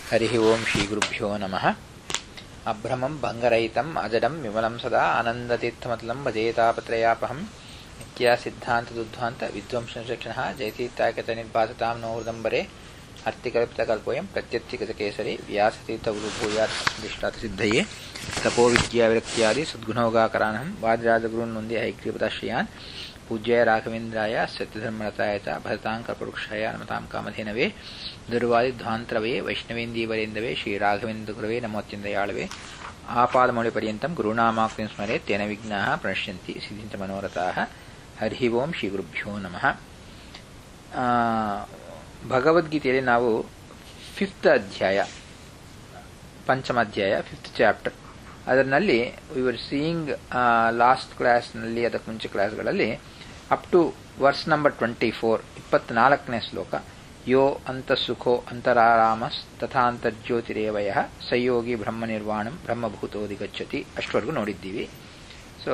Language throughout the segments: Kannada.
हरिः ओं श्रीगुरुभ्यो नमः अभ्रमं भङ्गरहितम् अजडं विमलं सदा आनन्दतीर्थमतलं भजेतापत्रयापहं नित्यासिद्धान्तदुद्ध्वान्त विद्वंसचक्षणः जयतीर्थाकतनिर्भासतां नो हृदम्बरे अर्तिकल्पितकल्पोऽयं प्रत्यत्थिगतकेसरी व्यासतीर्थगुरुभूयात् अस्मदिष्टातसिद्धये तपोविद्याविरक्त्यादि सद्गुणोगाकरानहं वादिराजगुरून्वन्दे हैग्रीपदाश्रयान् पूज्याय राघवेन्द्राय सत्यधर्मरताय च भरतां कल्पवृक्षाय नमतां कामधेनवे ದುರ್ವಾದಿಧ್ವಾಂತರವೇ ವೈಷ್ಣವೇಂದೀವರೇಂದವೇ ಶ್ರೀರಾಘವೇಂದ್ರಗುರವೇ ನಮೋತ್ಯಂದಯಾಳವೇ ಆಪಾದಮೌಳಿಪರ್ಯಂతం ಗುರುನಾಮಾಕ್ತಿಂ ಸ್ಮರೆ ತೇನ ವಿಘ್ನಾಃ ಪ್ರಣಶ್ಯಂತಿ ಸಿದ್ಧಿಂತ ಮನೋರಥಾಃ ಹರಿ ಓಂ ಶ್ರೀ ಗುರುಭ್ಯೋ ನಮಃ ಭಗವದ್ಗೀತೆಯಲ್ಲಿ ನಾವು ಫಿಫ್ತ್ ಅಧ್ಯಾಯ ಪಂಚಮ ಅಧ್ಯಾಯ ಫಿಫ್ತ್ ಚಾಪ್ಟರ್ ಅದರಲ್ಲಿ ವಿವರ್ ಸೀಯಿಂಗ್ ಲಾಸ್ಟ್ ಕ್ಲಾಸ್ನಲ್ಲಿ ಅದಕ್ಕೆ ಮುಂಚೆ ಕ್ಲಾಸ್ಗಳಲ್ಲಿ up to verse number twenty four ಇಪ್ಪತ್ನಾಲ್ಕನೇ ಶ್ಲೋಕ ಯೋ ಅಂತಃಸುಖೋ ಅಂತರಾರಾಮಸ್ ತಥಾಂತರ್ಜ್ಯೋತಿರೇವಯ ಸಂಯೋಗಿ ಬ್ರಹ್ಮ ನಿರ್ವಾಣಂ ಬ್ರಹ್ಮಭೂತೋದಿ ಗಚ್ಚತಿ ಅಷ್ಟವರೆಗೂ ನೋಡಿದ್ದೀವಿ ಸೊ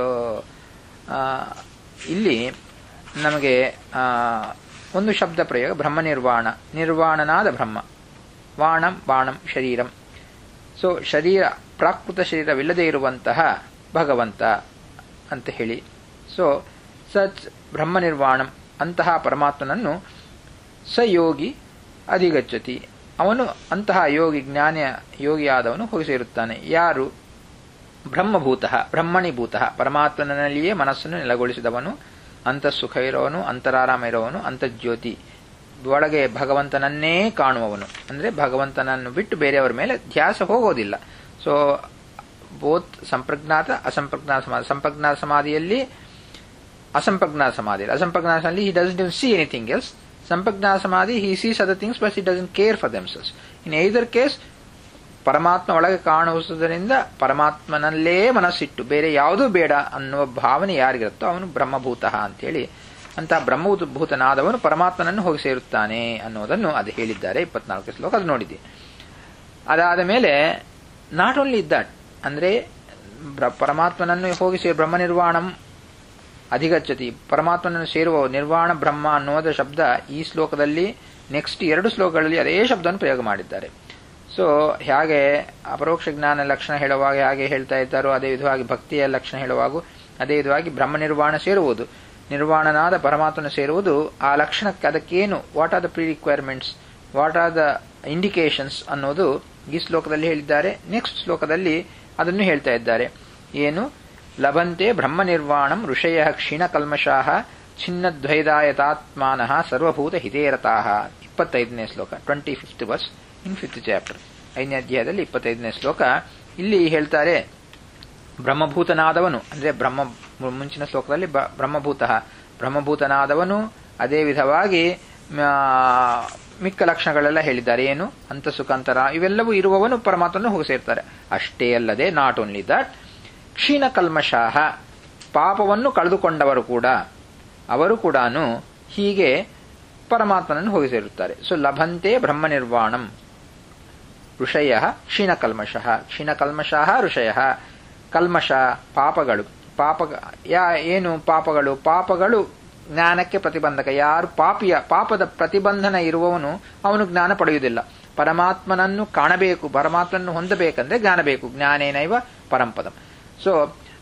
ಇಲ್ಲಿ ನಮಗೆ ಒಂದು ಶಬ್ದ ಪ್ರಯೋಗ ಬ್ರಹ್ಮ ನಿರ್ವಾಣ ನಿರ್ವಾಣನಾದ ಬ್ರಹ್ಮ ವಾಣಂ ಬಾಣಂ ಶರೀರಂ ಸೊ ಶರೀರ ಪ್ರಾಕೃತ ಶರೀರವಿಲ್ಲದೆ ಇರುವಂತಹ ಭಗವಂತ ಅಂತ ಹೇಳಿ ಸೊ ಸಚ್ ಬ್ರಹ್ಮ ನಿರ್ವಾಣಂ ಅಂತಹ ಪರಮಾತ್ಮನನ್ನು ಸ ಯೋಗಿ ಅಧಿಗಚ್ಚತಿ ಅವನು ಅಂತಹ ಯೋಗಿ ಜ್ಞಾನ ಯೋಗಿಯಾದವನು ಹೋಗಿ ಸೇರುತ್ತಾನೆ ಯಾರು ಬ್ರಹ್ಮಭೂತ ಬ್ರಹ್ಮಣಿಭೂತ ಪರಮಾತ್ಮನಲ್ಲಿಯೇ ಮನಸ್ಸನ್ನು ನೆಲೆಗೊಳಿಸಿದವನು ಅಂತಃಸುಖ ಇರೋವನು ಅಂತರಾರಾಮ ಇರೋವನು ಅಂತರ್ಜ್ಯೋತಿ ಒಳಗೆ ಭಗವಂತನನ್ನೇ ಕಾಣುವವನು ಅಂದರೆ ಭಗವಂತನನ್ನು ಬಿಟ್ಟು ಬೇರೆಯವರ ಮೇಲೆ ಧ್ಯಾಸ ಹೋಗೋದಿಲ್ಲ ಸೊ ಬೋತ್ ಸಂಪ್ರಜ್ಞಾತ ಅಸಂಪ್ರಜ್ಞಾತ ಸಮಾಧಿ ಸಂಪ್ರಜ್ಞಾತ ಸಮಾಧಿಯಲ್ಲಿ ಅಸಂಪ್ರಜ್ಞಾತ ಸಮಾಧಿಯಲ್ಲಿ ಅಸಂಪ್ರಜ್ಞಾತ ಸಮಾಧಿ he doesn't see anything else ಸಂಪ್ರಜ್ಞಾ ಸಮಾಧಿ he sees other things but he doesn't care for themselves in either case ಪರಮಾತ್ಮ ಒಳಗೆ ಕಾಣಿಸುವುದರಿಂದ ಪರಮಾತ್ಮನಲ್ಲೇ ಮನಸ್ಸಿಟ್ಟು ಬೇರೆ ಯಾವುದೂ ಬೇಡ ಅನ್ನುವ ಭಾವನೆ ಯಾರಿಗಿರುತ್ತೋ ಅವನು ಬ್ರಹ್ಮಭೂತ ಅಂತೇಳಿ ಅಂತಹ ಬ್ರಹ್ಮಭೂತನಾದವನು ಪರಮಾತ್ಮನನ್ನು ಹೋಗಿ ಸೇರುತ್ತಾನೆ ಅನ್ನೋದನ್ನು ಅದು ಹೇಳಿದ್ದಾರೆ ಇಪ್ಪತ್ನಾಲ್ಕು ಶ್ಲೋಕ ಅದು ನೋಡಿದೆ ಅದಾದ ಮೇಲೆ ನಾಟ್ ಓನ್ಲಿ ದಟ್ ಅಂದ್ರೆ ಪರಮಾತ್ಮನನ್ನು ಹೋಗಿ ಸೇರಿ ಬ್ರಹ್ಮ ನಿರ್ವಾಣಂ ಅಧಿಗಚ್ಚತಿ ಪರಮಾತ್ಮನನ್ನು ಸೇರುವ ನಿರ್ವಾಣ ಬ್ರಹ್ಮ ಅನ್ನೋದ ಶಬ್ದ ಈ ಶ್ಲೋಕದಲ್ಲಿ ನೆಕ್ಸ್ಟ್ ಎರಡು ಶ್ಲೋಕಗಳಲ್ಲಿ ಅದೇ ಶಬ್ದವನ್ನು ಪ್ರಯೋಗ ಮಾಡಿದ್ದಾರೆ ಸೊ ಹೇಗೆ ಅಪರೋಕ್ಷ ಜ್ಞಾನ ಲಕ್ಷಣ ಹೇಳುವಾಗ ಹೇಗೆ ಹೇಳ್ತಾ ಇದ್ದಾರೋ ಅದೇ ವಿಧವಾಗಿ ಭಕ್ತಿಯ ಲಕ್ಷಣ ಹೇಳುವಾಗ ಅದೇ ವಿಧವಾಗಿ ಬ್ರಹ್ಮ ನಿರ್ವಾಣ ಸೇರುವುದು ನಿರ್ವಾಣನಾದ ಪರಮಾತ್ಮನ ಸೇರುವುದು ಆ ಲಕ್ಷಣಕ್ಕೆ ಅದಕ್ಕೇನು what are the pre requirements what are the indications ಅನ್ನೋದು ಈ ಶ್ಲೋಕದಲ್ಲಿ ಹೇಳಿದ್ದಾರೆ ನೆಕ್ಸ್ಟ್ ಶ್ಲೋಕದಲ್ಲಿ ಅದನ್ನು ಹೇಳ್ತಾ ಇದ್ದಾರೆ ಏನು ಲಭಂತೆ ಬ್ರಹ್ಮ ನಿರ್ವಾಣಂ ಋಷಯ ಕ್ಷೀಣ ಕಲ್ಮಷಾಹ ಛಿನ್ನದ್ವೈದಾಯತಾತ್ಮಾನಃ ಸರ್ವಭೂತ ಹಿತೇರತಾಹ ಇಪ್ಪತ್ತೈದನೇ ಶ್ಲೋಕ twenty fifth verse in fifth chapter ಐದನೇ ಅಧ್ಯಾಯದಲ್ಲಿ ಇಪ್ಪತ್ತೈದನೇ ಶ್ಲೋಕ ಇಲ್ಲಿ ಹೇಳ್ತಾರೆ ಬ್ರಹ್ಮಭೂತನಾದವನು ಅಂದ್ರೆ ಬ್ರಹ್ಮ ಮುಂಚಿನ ಶ್ಲೋಕದಲ್ಲಿ ಬ್ರಹ್ಮಭೂತ ಬ್ರಹ್ಮಭೂತನಾದವನು ಅದೇ ವಿಧವಾಗಿ ಮಿಕ್ಕ ಲಕ್ಷಣಗಳೆಲ್ಲ ಹೇಳಿದ್ದಾರೆ ಏನು ಅಂತ ಸುಖಾಂತರ ಇವೆಲ್ಲವೂ ಇರುವವನು ಪರಮಾತ್ಮನ ಹೋಗಿ ಸೇರ್ತಾರೆ ಅಷ್ಟೇ ಅಲ್ಲದೆ ನಾಟ್ ಓನ್ಲಿ ದಟ್ ಕ್ಷೀಣ ಕಲ್ಮಷಾಹ ಪಾಪವನ್ನು ಕಳೆದುಕೊಂಡವರು ಕೂಡ ಅವರು ಕೂಡ ಹೀಗೆ ಪರಮಾತ್ಮನನ್ನು ಹೋಗಿ ಸೇರುತ್ತಾರೆ ಸೊ ಲಭಂತೆ ಬ್ರಹ್ಮ ನಿರ್ವಾಣಂ ಋಷಯ ಕ್ಷೀಣಕಲ್ಮಷಃ ಕ್ಷೀಣಕಲ್ಮಷಃ ಋಷಯ ಕಲ್ಮಷ ಪಾಪಗಳು ಪಾಪ ಯಾ ಏನು ಪಾಪಗಳು ಪಾಪಗಳು ಜ್ಞಾನಕ್ಕೆ ಪ್ರತಿಬಂಧಕ ಯಾರು ಪಾಪಿಯ ಪಾಪದ ಪ್ರತಿಬಂಧನ ಇರುವವನು ಅವನು ಜ್ಞಾನ ಪಡೆಯುವುದಿಲ್ಲ ಪರಮಾತ್ಮನನ್ನು ಕಾಣಬೇಕು ಪರಮಾತ್ಮನನ್ನು ಹೊಂದಬೇಕಂದ್ರೆ ಜ್ಞಾನ ಬೇಕು ಜ್ಞಾನೇನೈವ ಪರಂಪದಂ ಸೊ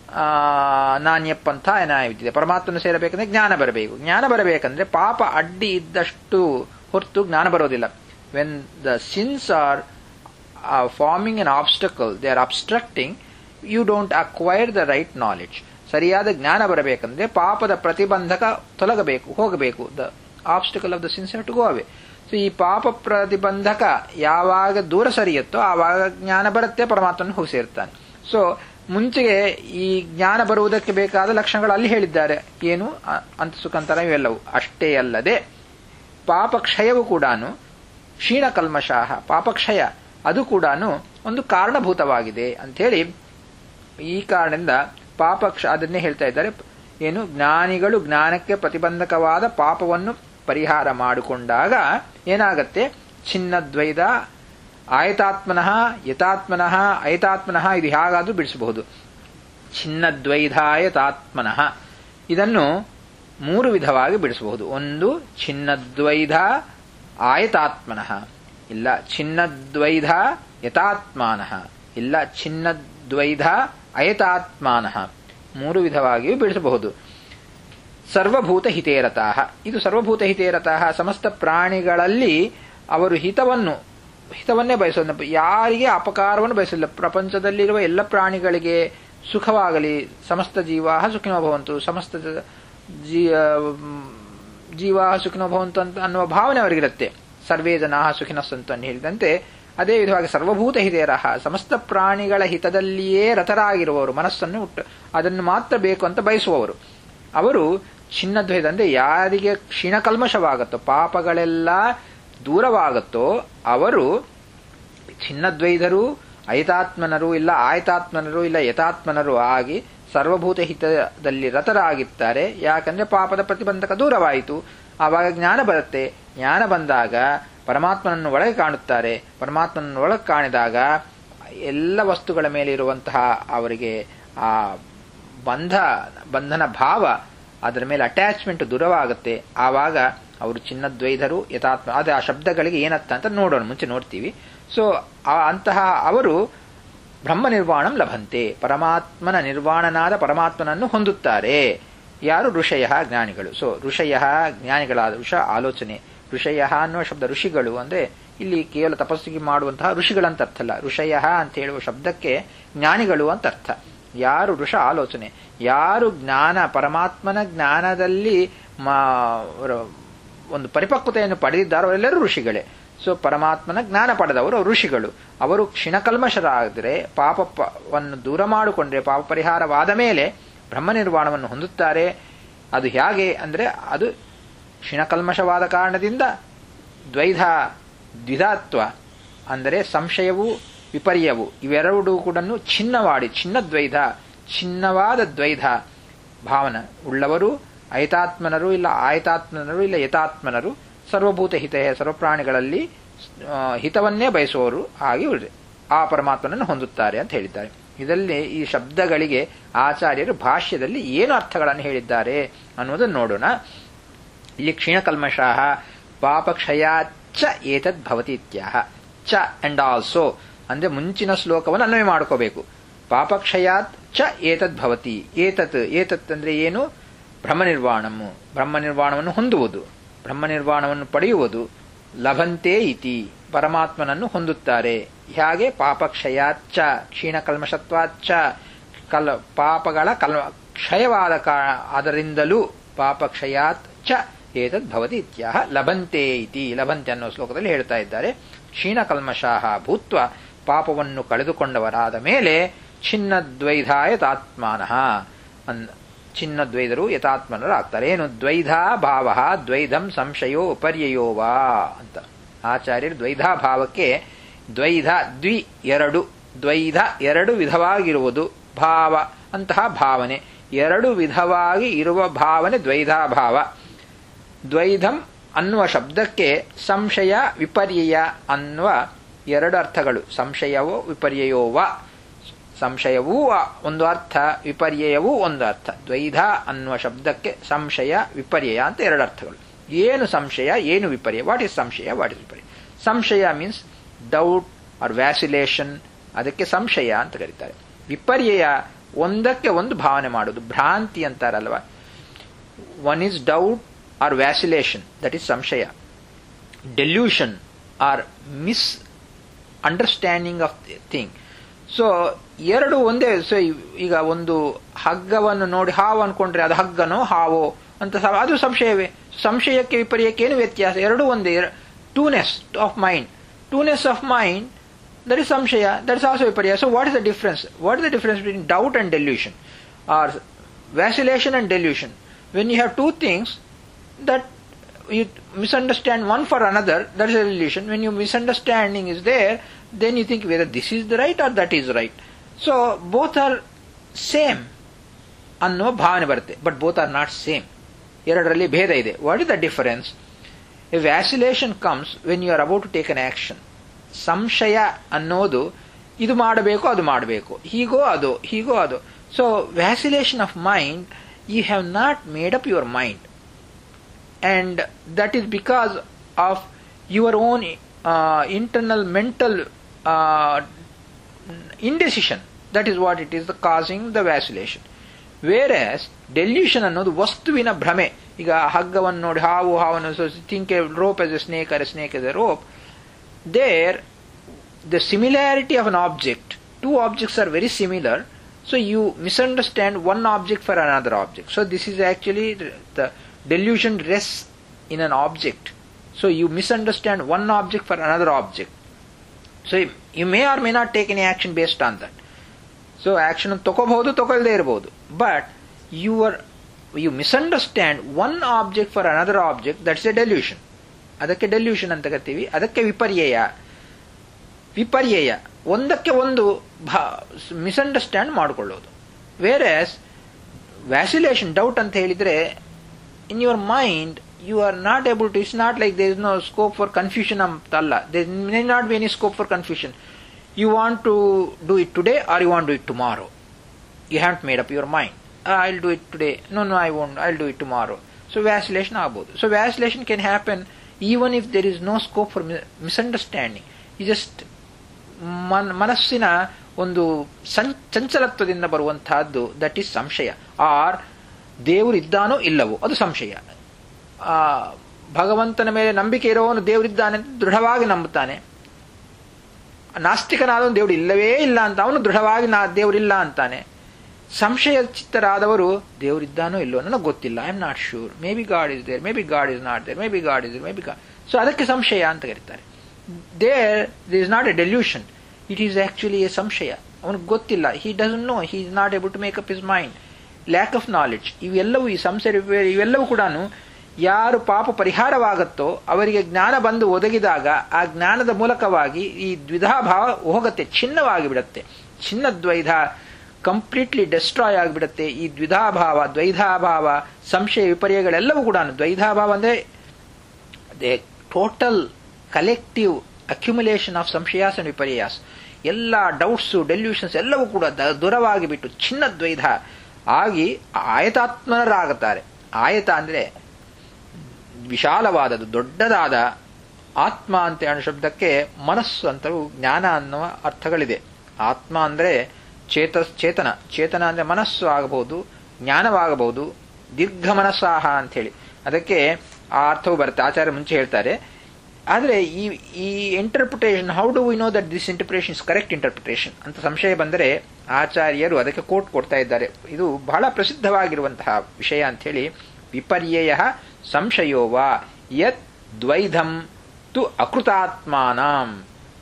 ನಾಣ್ಯಪ್ಪಂಥ ಏನಾಗಿದೆ ಪರಮಾತ್ಮನ ಸೇರಬೇಕಂದ್ರೆ ಜ್ಞಾನ ಬರಬೇಕು ಜ್ಞಾನ ಬರಬೇಕಂದ್ರೆ ಪಾಪ ಅಡ್ಡಿ ಇದ್ದಷ್ಟು ಹೊರತು ಜ್ಞಾನ ಬರೋದಿಲ್ಲ when the sins are forming an obstacle they are obstructing you don't acquire the right knowledge ಸರಿಯಾದ ಜ್ಞಾನ ಬರಬೇಕಂದ್ರೆ ಪಾಪದ ಪ್ರತಿಬಂಧಕ ತೊಲಗಬೇಕು ಹೋಗಬೇಕು the obstacle of the sins to go away so ಈ ಪಾಪ ಪ್ರತಿಬಂಧಕ ಯಾವಾಗ ದೂರ ಸರಿಯುತ್ತೋ ಆವಾಗ ಜ್ಞಾನ ಬರುತ್ತೆ ಪರಮಾತ್ಮನ ಹೋಗಿ ಸೇರ್ತಾನೆ ಸೊ ಮುಂಚೆಗೆ ಈ ಜ್ಞಾನ ಬರುವುದಕ್ಕೆ ಬೇಕಾದ ಲಕ್ಷಣಗಳು ಅಲ್ಲಿ ಹೇಳಿದ್ದಾರೆ ಏನು ಅಂತ ಸುಖಂತರ ಇವೆಲ್ಲವು ಅಷ್ಟೇ ಅಲ್ಲದೆ ಪಾಪಕ್ಷಯವು ಕೂಡ ಕ್ಷೀಣ ಕಲ್ಮಷಾಹ ಪಾಪಕ್ಷಯ ಅದು ಕೂಡ ಒಂದು ಕಾರಣಭೂತವಾಗಿದೆ ಅಂಥೇಳಿ ಈ ಕಾರಣದಿಂದ ಪಾಪಕ್ಷ ಅದನ್ನೇ ಹೇಳ್ತಾ ಇದ್ದಾರೆ ಏನು ಜ್ಞಾನಿಗಳು ಜ್ಞಾನಕ್ಕೆ ಪ್ರತಿಬಂಧಕವಾದ ಪಾಪವನ್ನು ಪರಿಹಾರ ಮಾಡಿಕೊಂಡಾಗ ಏನಾಗತ್ತೆ ಚಿನ್ನದ್ವೈದ ಆಯತಾತ್ಮನಃ ಯಥಾತ್ಮನಃ ಐತಾತ್ಮನಃ ಇದು ಹೇಗಾದ್ರೂ ಬಿಡಿಸಬಹುದು ಚಿನ್ನದ್ವೈಧಾಯತಾತ್ಮನಃ ಇದನ್ನು ಮೂರು ವಿಧವಾಗಿ ಬಿಡಿಸಬಹುದು ಒಂದು ಚಿನ್ನದ್ವೈಧ ಆಯತಾತ್ಮನಃ ಇಲ್ಲ ಛಿನ್ನದ್ವೈಧ ಯಥಾತ್ಮಾನಃ ಇಲ್ಲ ಛಿನ್ನದ್ವೈಧ ಅಯತಾತ್ಮಾನಃ ಮೂರು ವಿಧವಾಗಿಯೂ ಬಿಡಿಸಬಹುದು ಸರ್ವಭೂತ ಹಿತೇರತಾಹ ಇದು ಸರ್ವಭೂತ ಹಿತೇರತಾಹ ಸಮಸ್ತ ಪ್ರಾಣಿಗಳಲ್ಲಿ ಅವರು ಹಿತವನ್ನು ಹಿತವನ್ನೇ ಬಯಸೋದು ಯಾರಿಗೆ ಅಪಕಾರವನ್ನು ಬಯಸಿಲ್ಲ ಪ್ರಪಂಚದಲ್ಲಿರುವ ಎಲ್ಲ ಪ್ರಾಣಿಗಳಿಗೆ ಸುಖವಾಗಲಿ ಸಮಸ್ತ ಜೀವಾ ಸುಖಿನೋ ಭವಂತು ಸಮಸ್ತ ಜೀ ಜೀವಾ ಸುಖಿನೋ ಭವಂತು ಅಂತ ಅನ್ನುವ ಭಾವನೆ ಅವರಿಗಿರುತ್ತೆ ಸರ್ವೇ ಜನಾ ಸುಖಿನ ಸಂತು ಅಂತ ಹೇಳಿದಂತೆ ಅದೇ ವಿಧವಾಗಿ ಸರ್ವಭೂತ ಹಿತೇರಹ ಸಮಸ್ತ ಪ್ರಾಣಿಗಳ ಹಿತದಲ್ಲಿಯೇ ರಥರಾಗಿರುವವರು ಮನಸ್ಸನ್ನು ಉಟ್ಟು ಅದನ್ನು ಮಾತ್ರ ಬೇಕು ಅಂತ ಬಯಸುವವರು ಅವರು ಚಿನ್ನದ್ವೈತ ಅಂದ್ರೆ ಯಾರಿಗೆ ಕ್ಷೀಣಕಲ್ಮಶವಾಗುತ್ತೋ ಪಾಪಗಳೆಲ್ಲ ದೂರವಾಗುತ್ತೋ ಅವರು ಚಿನ್ನದ್ವೈತರು ಐತಾತ್ಮನರು ಇಲ್ಲ ಆಯತಾತ್ಮನರು ಇಲ್ಲ ಯಥಾತ್ಮನರು ಆಗಿ ಸರ್ವಭೂತ ಹಿತದಲ್ಲಿ ರತರಾಗಿದ್ದಾರೆ ಯಾಕಂದ್ರೆ ಪಾಪದ ಪ್ರತಿಬಂಧಕ ದೂರವಾಯಿತು ಆವಾಗ ಜ್ಞಾನ ಬರುತ್ತೆ ಜ್ಞಾನ ಬಂದಾಗ ಪರಮಾತ್ಮನನ್ನು ಒಳಗೆ ಕಾಣುತ್ತಾರೆ ಪರಮಾತ್ಮನನ್ನು ಒಳಗೆ ಕಾಣಿದಾಗ ಎಲ್ಲ ವಸ್ತುಗಳ ಮೇಲೆ ಇರುವಂತಹ ಅವರಿಗೆ ಆ ಬಂಧ ಬಂಧನ ಭಾವ ಅದರ ಮೇಲೆ ಅಟ್ಯಾಚ್ಮೆಂಟ್ ದೂರವಾಗುತ್ತೆ ಆವಾಗ ಅವರು ಚಿನ್ನದ್ವೈಧರು ಯಥಾತ್ಮ ಅದು ಆ ಶಬ್ದಗಳಿಗೆ ಏನರ್ಥ ಅಂತ ನೋಡೋಣ ಮುಂಚೆ ನೋಡ್ತೀವಿ ಸೊ ಅಂತಹ ಅವರು ಬ್ರಹ್ಮ ನಿರ್ವಾಣಂ ಲಭಂತೆ ಪರಮಾತ್ಮನ ನಿರ್ವಾಣನಾದ ಪರಮಾತ್ಮನನ್ನು ಹೊಂದುತ್ತಾರೆ ಯಾರು ಋಷಯ ಜ್ಞಾನಿಗಳು ಸೊ ಋಷಯ ಜ್ಞಾನಿಗಳಾದ ಋಷ ಆಲೋಚನೆ ಋಷಯ ಅನ್ನುವ ಶಬ್ದ ಋಷಿಗಳು ಅಂದ್ರೆ ಇಲ್ಲಿ ಕೇವಲ ತಪಸ್ಸಿಗೆ ಮಾಡುವಂತಹ ಋಷಿಗಳಂತ ಅರ್ಥ ಅಲ್ಲ ಋಷಯ ಅಂತ ಹೇಳುವ ಶಬ್ದಕ್ಕೆ ಜ್ಞಾನಿಗಳು ಅಂತ ಅರ್ಥ ಯಾರು ಋಷ ಆಲೋಚನೆ ಯಾರು ಜ್ಞಾನ ಪರಮಾತ್ಮನ ಜ್ಞಾನದಲ್ಲಿ ಒಂದು ಪರಿಪಕ್ವತೆಯನ್ನು ಪಡೆದಿದ್ದಾರೋ ಅವರೆಲ್ಲರೂ ಋಷಿಗಳೇ ಸೊ ಪರಮಾತ್ಮನ ಜ್ಞಾನ ಪಡೆದವರು ಋಷಿಗಳು ಅವರು ಕ್ಷಿಣಕಲ್ಮಶರಾದರೆ ಪಾಪವನ್ನು ದೂರ ಮಾಡಿಕೊಂಡ್ರೆ ಪಾಪ ಪರಿಹಾರವಾದ ಮೇಲೆ ಬ್ರಹ್ಮ ನಿರ್ವಾಣವನ್ನು ಹೊಂದುತ್ತಾರೆ ಅದು ಹೇಗೆ ಅಂದರೆ ಅದು ಕ್ಷಿಣಕಲ್ಮಶವಾದ ಕಾರಣದಿಂದ ದ್ವೈಧ ದ್ವಿಧಾತ್ವ ಅಂದರೆ ಸಂಶಯವು ವಿಪರ್ಯವು ಇವೆರಡೂ ಕೂಡ ಚಿನ್ನವಾಡಿ ಚಿನ್ನದ್ವೈಧ ಚಿನ್ನವಾದ ದ್ವೈಧ ಭಾವನ ಉಳ್ಳವರು ಐತಾತ್ಮನರು ಇಲ್ಲ ಆಯತಾತ್ಮನರು ಇಲ್ಲ ಯಥಾತ್ಮನರು ಸರ್ವಭೂತ ಹಿತ ಸರ್ವಪ್ರಾಣಿಗಳಲ್ಲಿ ಹಿತವನ್ನೇ ಬಯಸುವವರು ಹಾಗೆ ಆ ಪರಮಾತ್ಮನನ್ನು ಹೊಂದುತ್ತಾರೆ ಅಂತ ಹೇಳಿದ್ದಾರೆ ಇದರಲ್ಲಿ ಈ ಶಬ್ದಗಳಿಗೆ ಆಚಾರ್ಯರು ಭಾಷ್ಯದಲ್ಲಿ ಏನು ಅರ್ಥಗಳನ್ನು ಹೇಳಿದ್ದಾರೆ ಅನ್ನೋದನ್ನು ನೋಡೋಣ ಇಲ್ಲಿ ಕ್ಷೀಣಕಲ್ಮಷಾಹ ಪಾಪಕ್ಷಯಾಚ್ಚ ಏತದ್ ಭವತಿ ಇತ್ಯಾಹ ಚ ಅಂಡ್ ಆಲ್ಸೋ ಅಂದ್ರೆ ಮುಂಚಿನ ಶ್ಲೋಕವನ್ನು ಅನ್ವಯ ಮಾಡ್ಕೋಬೇಕು ಪಾಪಕ್ಷಯಾತ್ ಚ ಏತದ್ ಭವತಿ ಏತತ್ ಏತತ್ ಅಂದ್ರೆ ಏನು ಬ್ರಹ್ಮ ನಿರ್ವಾಣము ಬ್ರಹ್ಮ ನಿರ್ವಾಣವನ್ನು ಹೊಂದುವುದು ಬ್ರಹ್ಮ ನಿರ್ವಾಣವನ್ನು ಪಡೆಯುವುದು ಲಭಂತೆ ಇತಿ ಪರಮಾತ್ಮನನ್ನು ಹೊಂದುತ್ತಾರೆ ಹೇಗೆ ಪಾಪಕ್ಷಯಾಚ್ಚ ಕ್ಷೀಣಕಲ್ಮಷತ್ವಾಚ್ಚ ಕಲ್ ಪಾಪಗಳ ಕಲ್ ಕ್ಷಯವಾದ ಅದರಿಂದಲೂ ಪಾಪಕ್ಷಯಾತ್ ಚ ಏತದ್ ಭವತಿ ಇತ್ಯಾಹ ಲಭಂತೆ ಇತಿ ಲಭಂತೆ ಅನ್ನೋ ಶ್ಲೋಕದಲ್ಲಿ ಹೇಳ್ತಾ ಇದ್ದಾರೆ ಕ್ಷೀಣಕಲ್ಮಷಾಹ ಭೂತ್ವ ಪಾಪವನ್ನು ಕಳೆದುಕೊಂಡವರಾದ ಮೇಲೆ ಛಿನ್ನದ್ವೈಧಾಯ ತಾತ್ಮಾನಃ ಚಿನ್ನದ್ವೈದರು ಯಥಾತ್ಮನರು ಆಗ್ತಾರೆ ಏನು ದ್ವೈಧಾ ಭಾವ ದ್ವೈಧಂ ಸಂಶಯೋ ಉಪರ್ಯಯೋ ವಾ ಅಂತ ಆಚಾರ್ಯರು ದ್ವೈಧಾ ಭಾವಕ್ಕೆ ದ್ವೈಧ ದ್ವಿ ಎರಡು ದ್ವೈಧ ಎರಡು ವಿಧವಾಗಿರುವುದು ಭಾವ ಅಂತಹ ಭಾವನೆ ಎರಡು ವಿಧವಾಗಿ ಇರುವ ಭಾವನೆ ದ್ವೈಧಾ ಭಾವ ದ್ವೈಧಂ ಅನ್ನುವ ಶಬ್ದಕ್ಕೆ ಸಂಶಯ ವಿಪರ್ಯಯ ಅನ್ನುವ ಎರಡು ಅರ್ಥಗಳು ಸಂಶಯವೋ ವಿಪರ್ಯಯೋವ ಸಂಶಯವೂ ಒಂದು ಅರ್ಥ ವಿಪರ್ಯಯವೂ ಒಂದು ಅರ್ಥ ದ್ವೈಧ ಅನ್ನುವ ಶಬ್ದಕ್ಕೆ ಸಂಶಯ ವಿಪರ್ಯಯ ಅಂತ ಎರಡು ಅರ್ಥಗಳು ಏನು ಸಂಶಯ ಏನು ವಿಪರ್ಯ ವಾಟ್ ಇಸ್ ಸಂಶಯ ವಾಟ್ ಇಸ್ ವಿಪರ್ಯ ಸಂಶಯ ಮೀನ್ಸ್ ಡೌಟ್ ಆರ್ ವ್ಯಾಸಿಲೇಷನ್ ಅದಕ್ಕೆ ಸಂಶಯ ಅಂತ ಕರೀತಾರೆ ವಿಪರ್ಯಯ ಒಂದಕ್ಕೆ ಒಂದು ಭಾವನೆ ಮಾಡೋದು ಭ್ರಾಂತಿ ಅಂತಾರಲ್ವ one is doubt or vacillation that is ಸಂಶಯ delusion or misunderstanding of thing so ಎರಡು ಒಂದೇ ಸೊ ಈಗ ಒಂದು ಹಗ್ಗವನ್ನು ನೋಡಿ ಹಾವು ಅನ್ಕೊಂಡ್ರೆ ಅದು ಹಗ್ಗನೋ ಹಾವೋ ಅಂತ ಅದು ಸಂಶಯವೇ ಸಂಶಯಕ್ಕೆ ವಿಪರ್ಯಕ್ಕೆ ಏನು ವ್ಯತ್ಯಾಸ ಎರಡು ಒಂದೇ twoness of mind twoness of mind that is ಸಂಶಯ ದಟ್ ಇಸ್ ಆಲ್ಸೋ ವಿಪರ್ಯ so what is the difference what is the difference between doubt and delusion or vacillation and delusion when you have two things that you misunderstand one for another, that is a delusion. When your misunderstanding is there, then you think whether this is the right or that is right. So both are same ಅನ್ನುವ ಭಾವನೆ ಬರುತ್ತೆ but both are not same ಎರಡರಲ್ಲಿ ಭೇದ ಇದೆ what is the difference a vacillation comes when you are about to take an action ಸಂಶಯ ಅನ್ನೋದು ಇದು ಮಾಡಬೇಕು ಅದು ಮಾಡಬೇಕು ಹೀಗೋ ಅದು ಹೀಗೋ ಅದು so vacillation of mind you have not made up your mind and that is because of your own internal mental uh, indecision. That is what it is the causing the vacillation. Whereas delusion ಅನ್ನೋದು ವಸ್ತುವಿನ ಭ್ರಮೆ ಈಗ ಹಗ್ಗವನ್ನು ನೋಡಿ ಹಾವು ಹಾವನ್ನು so think a rope as a snake or snake as a rope there the similarity of an object two objects are very similar so you misunderstand one object for another object so this is actually the delusion rests in an object so you misunderstand one object for another object so you may or may not take any action based on that so action ತಗೋಬಹುದು ತಗೊಳ್ಳದೇ ಇರಬಹುದು but you are you misunderstand one object for another object that's a delusion ಅದಕ್ಕೆ ಡೆಲ್ಯೂಷನ್ ಅಂತ ಕರಿತೀವಿ ಅದಕ್ಕೆ ವಿಪರ್ಯಯ ವಿಪರ್ಯಯ ಒಂದಕ್ಕೆ ಒಂದು ಮಿಸ್ಅಂಡರ್ಸ್ಟ್ಯಾಂಡ್ ಮಾಡಿಕೊಳ್ಳೋದು ವೇರೆ ವ್ಯಾಸಿಲೇಷನ್ ಡೌಟ್ ಅಂತ ಹೇಳಿದ್ರೆ in your mind you are not able to it's not like there is no scope for confusion ಅಂತಲ್ಲ there may not be any scope for confusion you want to do it today or you want to do it tomorrow. You haven't made up your mind. Ah, I'll do it today. No, no, I won't. I'll do it tomorrow. So vacillation ಆಗಬಹುದು. So vacillation can happen even if there is no scope for misunderstanding. You just ಮನಸ್ಸಿನ ಒಂದು ಚಂಚಲತ್ವದಿಂದ ಬರುವಂತಹದ್ದು ದಟ್ ಈಸ್ ಸಂಶಯ ಆರ್ ದೇವರು ಇದ್ದಾನೋ ಇಲ್ಲವೋ ಅದು ಸಂಶಯ ಭಗವಂತನ ಮೇಲೆ ನಂಬಿಕೆ ಇರೋವನು ದೇವರಿದ್ದಾನೆ ದೃಢವಾಗಿ ನಂಬುತ್ತಾನೆ ನಾಸ್ತಿಕನಾದವನು ದೇವರು ಇಲ್ಲವೇ ಇಲ್ಲ ಅಂತ ಅವನು ದೃಢವಾಗಿ ನಾ ದೇವರಿಲ್ಲ ಅಂತಾನೆ ಸಂಶಯ ಚಿತ್ತರಾದವರು ದೇವರಿದ್ದಾನೋ ಇಲ್ಲೋ ನನಗೆ ಗೊತ್ತಿಲ್ಲ I am not sure maybe God is there maybe God is not there maybe God is maybe God so ಅದಕ್ಕೆ ಸಂಶಯ ಅಂತ ಕರೀತಾರೆ there this is not a delusion it is actually a ಸಂಶಯ ಅವನಿಗೆ ಗೊತ್ತಿಲ್ಲ he doesn't know he is not able to make up his mind lack of knowledge ಇವೆಲ್ಲವೂ ಈ ಸಂಶಯ ಇವೆಲ್ಲವೂ ಕೂಡ ಯಾರು ಪಾಪ ಪರಿಹಾರವಾಗುತ್ತೋ ಅವರಿಗೆ ಜ್ಞಾನ ಬಂದು ಒದಗಿದಾಗ ಆ ಜ್ಞಾನದ ಮೂಲಕವಾಗಿ ಈ ದ್ವಿಧಾ ಭಾವ ಹೋಗತ್ತೆ ಚಿನ್ನವಾಗಿ ಬಿಡುತ್ತೆ ಚಿನ್ನ ದ್ವೈಧ ಕಂಪ್ಲೀಟ್ಲಿ ಡೆಸ್ಟ್ರಾಯ್ ಆಗಿಬಿಡುತ್ತೆ ಈ ದ್ವಿಧಾಭಾವ ದ್ವೈಧಾಭಾವ ಸಂಶಯ ವಿಪರ್ಯಗಳೆಲ್ಲವೂ ಕೂಡ ದ್ವೈಧಾಭಾವ ಅಂದರೆ they total collective accumulation of ಸಂಶಯಾಸ್ ಅಂಡ್ ವಿಪರ್ಯಾಸ್ ಎಲ್ಲ ಡೌಟ್ಸು ಡೆಲ್ಯೂಷನ್ಸ್ ಎಲ್ಲವೂ ಕೂಡ ದೂರವಾಗಿ ಬಿಟ್ಟು ಚಿನ್ನ ದ್ವೈಧ ಆಗಿ ಆಯತಾತ್ಮನರಾಗುತ್ತಾರೆ ಆಯತ ಅಂದರೆ ವಿಶಾಲವಾದದ್ದು ದೊಡ್ಡದಾದ ಆತ್ಮ ಅಂತ ಹೇಳೋ ಶಬ್ದಕ್ಕೆ ಮನಸ್ಸು ಅಂತಲೂ ಜ್ಞಾನ ಅನ್ನುವ ಅರ್ಥಗಳಿದೆ ಆತ್ಮ ಅಂದರೆ ಚೇತ ಚೇತನ ಚೇತನ ಅಂದರೆ ಮನಸ್ಸು ಆಗಬಹುದು ಜ್ಞಾನವಾಗಬಹುದು ದೀರ್ಘ ಮನಸ್ಸಾಹ ಅಂಥೇಳಿ ಅದಕ್ಕೆ ಆ ಅರ್ಥವು ಬರುತ್ತೆ ಆಚಾರ್ಯ ಮುಂಚೆ ಹೇಳ್ತಾರೆ ಆದರೆ ಈ ಈ interpretation how do we know that this interpretation is correct interpretation ಅಂತ ಸಂಶಯ ಬಂದರೆ ಆಚಾರ್ಯರು ಅದಕ್ಕೆ ಕೋಟ್ ಕೊಡ್ತಾ ಇದ್ದಾರೆ ಇದು ಬಹಳ ಪ್ರಸಿದ್ಧವಾಗಿರುವಂತಹ ವಿಷಯ ಅಂಥೇಳಿ ವಿಪರ್ಯಯ ಸಂಶಯೋವ ಯತ್ ದ್ವೈಧಂ ತು ಅಕೃತಾತ್ಮಾನಂ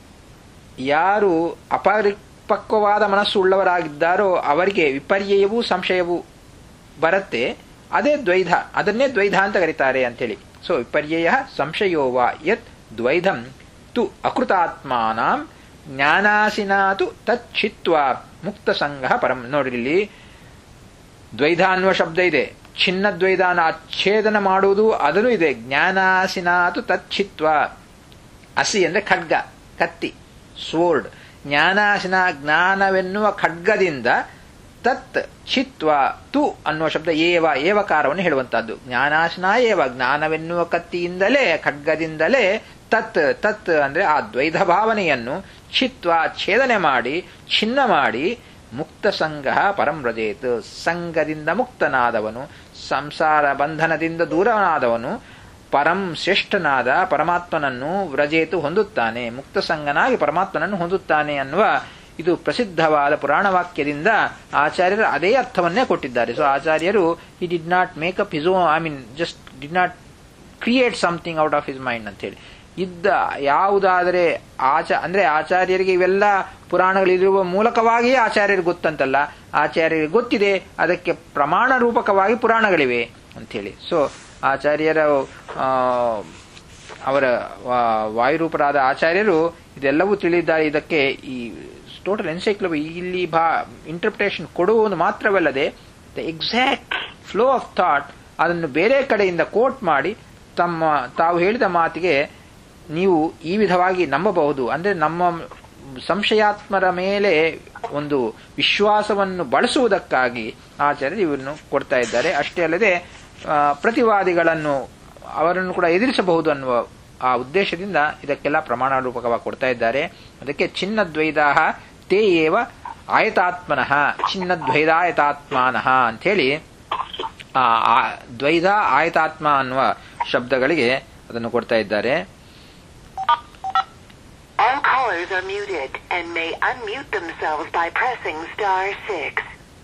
ಯಾರು ಅಪರಿಪಕ್ವವಾದ ಮನಸ್ಸು ಉಳ್ಳವರಾಗಿದ್ದಾರೋ ಅವರಿಗೆ ವಿಪರ್ಯಯವೂ ಸಂಶಯವೂ ಬರುತ್ತೆ ಅದೇ ದ್ವೈಧ ಅದನ್ನೇ ದ್ವೈಧ ಅಂತ ಕರೀತಾರೆ ಅಂತೇಳಿ ಸೊ ವಿಪರ್ಯಯ ಸಂಶಯೋವ ಯತ್ ದ್ವೈಧಂ ತು ಅಕೃತಾತ್ಮಾನಂ ಜ್ಞಾನಾಸಿನಾತು ತಚ್ಛಿತ್ವ ಮುಕ್ತ ಸಂಘ ಪರಂ ನೋಡ್ರಿ ಇಲ್ಲಿ ದ್ವೈಧ ಅನ್ನುವ ಶಬ್ದ ಇದೆ ಚಿನ್ನ ದ್ವೈದಾನ ಅಚ್ಛೇದನ ಮಾಡುವುದು ಅದನ್ನು ಇದೆ ಜ್ಞಾನಾಸಿನಾತು ತಚ್ಛಿತ್ವ ಅಸಿ ಅಂದ್ರೆ ಖಡ್ಗ ಕತ್ತಿ ಸ್ವೋರ್ಡ್ ಜ್ಞಾನಾಸಿನ ಜ್ಞಾನವೆನ್ನುವ ಖಡ್ಗದಿಂದ ತತ್ ಚಿತ್ವ ತು ಅನ್ನುವ ಶಬ್ದ ಏವ ಏವಕಾರವನ್ನು ಹೇಳುವಂತಹದ್ದು ಜ್ಞಾನಾಶನ ಏವ ಜ್ಞಾನವೆನ್ನುವ ಕತ್ತಿಯಿಂದಲೇ ಖಡ್ಗದಿಂದಲೇ ತತ್ ತತ್ ಅಂದ್ರೆ ಆ ದ್ವೈಧ ಭಾವನೆಯನ್ನು ಚಿತ್ವ ಛೇದನೆ ಮಾಡಿ ಚಿನ್ನ ಮಾಡಿ ಮುಕ್ತ ಸಂಘ ಪರಂ ವ್ರಜೇತ್ ಸಂಘದಿಂದ ಮುಕ್ತನಾದವನು ಸಂಸಾರ ಬಂಧನದಿಂದ ದೂರನಾದವನು ಪರಂ ಶ್ರೇಷ್ಠನಾದ ಪರಮಾತ್ಮನನ್ನು ವ್ರಜೇತು ಹೊಂದುತ್ತಾನೆ ಮುಕ್ತ ಸಂಘನಾಗಿ ಪರಮಾತ್ಮನನ್ನು ಹೊಂದುತ್ತಾನೆ ಅನ್ನುವ ಇದು ಪ್ರಸಿದ್ಧವಾದ ಪುರಾಣ ವಾಕ್ಯದಿಂದ ಆಚಾರ್ಯರು ಅದೇ ಅರ್ಥವನ್ನೇ ಕೊಟ್ಟಿದ್ದಾರೆ ಸೊ ಆಚಾರ್ಯರು he did not make up his I mean just did not create something out of his mind ಅಂತ ಹೇಳಿ ಇದ್ದ ಯಾವುದಾದರೆ ಆಚ ಅಂದ್ರೆ ಆಚಾರ್ಯರಿಗೆ ಇವೆಲ್ಲ ಪುರಾಣಗಳಿರುವ ಮೂಲಕವಾಗಿಯೇ ಆಚಾರ್ಯರಿಗೆ ಗೊತ್ತಂತಲ್ಲ ಆಚಾರ್ಯರಿಗೆ ಗೊತ್ತಿದೆ ಅದಕ್ಕೆ ಪ್ರಮಾಣ ರೂಪಕವಾಗಿ ಪುರಾಣಗಳಿವೆ ಅಂಥೇಳಿ ಸೊ ಆಚಾರ್ಯರ ಅವರ ವಾಯುರೂಪರಾದ ಆಚಾರ್ಯರು ಇದೆಲ್ಲವೂ ತಿಳಿದಿದ್ದಾರೆ ಇದಕ್ಕೆ ಈ ಟೋಟಲ್ ಎನ್ಸೈಕ್ಲೋಪಿ ಇಲ್ಲಿ ಭಾ ಇಂಟರ್ಪ್ರಿಟೇಷನ್ ಕೊಡುವುದು ಮಾತ್ರವಲ್ಲದೆ the exact flow of thought ಅದನ್ನು ಬೇರೆ ಕಡೆಯಿಂದ ಕೋಟ್ ಮಾಡಿ ತಮ್ಮ ತಾವು ಹೇಳಿದ ಮಾತಿಗೆ ನೀವು ಈ ವಿಧವಾಗಿ ನಂಬಬಹುದು ಅಂದರೆ ನಮ್ಮ ಸಂಶಯಾತ್ಮರ ಮೇಲೆ ಒಂದು ವಿಶ್ವಾಸವನ್ನು ಬಳಸುವುದಕ್ಕಾಗಿ ಆಚಾರ್ಯರು ಇವನ್ನು ಕೊಡ್ತಾ ಇದ್ದಾರೆ ಅಷ್ಟೇ ಅಲ್ಲದೆ ಪ್ರತಿವಾದಿಗಳನ್ನು ಅವರನ್ನು ಕೂಡ ಎದುರಿಸಬಹುದು ಅನ್ನುವ ಆ ಉದ್ದೇಶದಿಂದ ಇದಕ್ಕೆಲ್ಲ ಪ್ರಮಾಣ ರೂಪಕವಾಗಿ ಕೊಡ್ತಾ ಇದ್ದಾರೆ ಅದಕ್ಕೆ ಚಿನ್ನದ್ವೈದಾಹ ತೇ ಏವ ಆಯತಾತ್ಮನಃ ಚಿನ್ನದ್ವೈದಾಯತಾತ್ಮಾನಃ ಅಂಥೇಳಿ ಆ ಆ- ದ್ವೈಧ ಆಯತಾತ್ಮ ಅನ್ನುವ ಶಬ್ದಗಳಿಗೆ ಅದನ್ನು ಕೊಡ್ತಾ ಇದ್ದಾರೆ All callers are muted and may unmute themselves by pressing star 6.